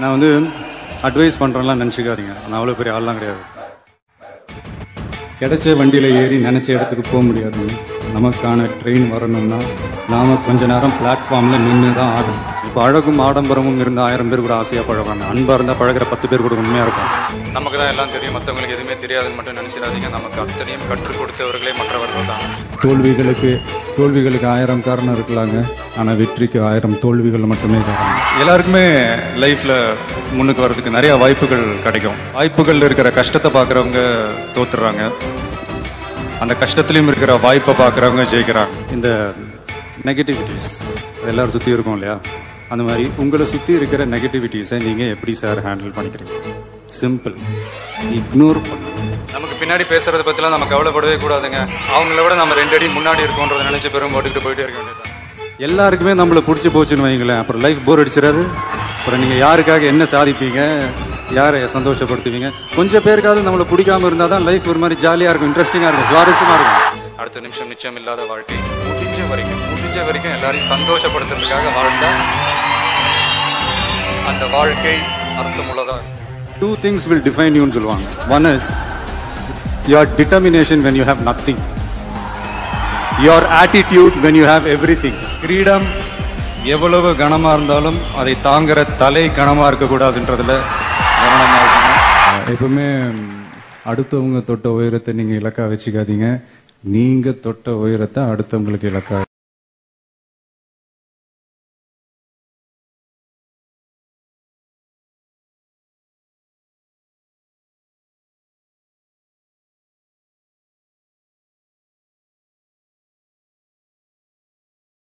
நான் வந்து அட்வைஸ் பண்ணுறேன்லாம் நினச்சிக்காதீங்க நான் அவ்வளோ பெரிய ஆள்லாம் கிடையாது கிடைச்ச வண்டியில் ஏறி நினச்ச இடத்துக்கு போக முடியாது நமக்கான ட்ரெயின் வரணும்னா நாம கொஞ்ச நேரம் பிளாட்ஃபார்மில் நின்று தான் ஆடணும் இப்போ அழகும் ஆடம்பரமும் இருந்த ஆயிரம் பேர் கூட ஆசையாக பழகுவாங்க அன்பாக இருந்தால் பழகுற பத்து பேர் கூட உண்மையாக இருக்கும் நமக்கு தான் எல்லாம் தெரியும் மற்றவங்களுக்கு எதுவுமே தெரியாதுன்னு மட்டும் நினச்சிடாதீங்க நமக்கு அத்தனையும் கற்றுக் கொடுத்தவர்களே மற்றவர்கள் தான் தோல்விகளுக்கு தோல்விகளுக்கு ஆயிரம் காரணம் இருக்கலாங்க ஆனால் வெற்றிக்கு ஆயிரம் தோல்விகள் மட்டுமே காரணம் எல்லாருக்குமே லைஃப்ல முன்னுக்கு வர்றதுக்கு நிறைய வாய்ப்புகள் கிடைக்கும் வாய்ப்புகள் இருக்கிற கஷ்டத்தை பார்க்குறவங்க தோத்துறாங்க அந்த கஷ்டத்துலயும் இருக்கிற வாய்ப்பை பார்க்குறவங்க ஜெயிக்கிறாங்க இந்த நெகட்டிவிட்டிஸ் எல்லாரும் சுற்றி இருக்கும் இல்லையா அந்த மாதிரி உங்களை சுற்றி இருக்கிற நெகட்டிவிட்டிஸை நீங்கள் எப்படி சார் ஹேண்டில் பண்ணிக்கிறீங்க சிம்பிள் இக்னோர் பண்ணுங்க நமக்கு பின்னாடி பேசுறத பற்றிலாம் நம்ம கவலைப்படவே கூடாதுங்க அவங்கள விட நம்ம ரெண்டு அடி முன்னாடி இருக்கோன்றதை நினைச்சு பெரும் போட்டுக்கிட்டு போயிட்டே இருக்க வேண்டியது எல்லாருக்குமே நம்மளை பிடிச்சி போச்சுன்னு வைங்களேன் அப்புறம் லைஃப் போர் அடிச்சிடாது அப்புறம் நீங்கள் யாருக்காக என்ன சாதிப்பீங்க யாரை சந்தோஷப்படுத்துவீங்க கொஞ்சம் பேருக்காவது நம்மளை பிடிக்காம இருந்தால் தான் லைஃப் ஒரு மாதிரி ஜாலியாக இருக்கும் இன்ட்ரெஸ்டிங்காக இருக்கும் சுவாரஸ்யமாக இருக்கும் அடுத்த நிமிஷம் நிச்சயம் இல்லாத வாழ்க்கை முடிஞ்ச வரைக்கும் முடிஞ்ச வரைக்கும் எல்லாரையும் சந்தோஷப்படுத்துறதுக்காக வாழ்ந்தா அந்த வாழ்க்கை அர்த்தமுள்ளதா டூ திங்ஸ் வில் டிஃபைன் யூன்னு சொல்லுவாங்க one is your determination when you have nothing your attitude when you have everything கிரீடம் எவ்வளவு கனமா இருந்தாலும் அதை தாங்குற தலை கனமா இருக்கக்கூடாதுன்றதுல கவனமா இருக்கணும் எப்பவுமே அடுத்தவங்க தொட்ட உயரத்தை நீங்க இலக்கா வச்சுக்காதீங்க நீங்க தொட்ட உயரத்தை அடுத்தவங்களுக்கு இலக்கா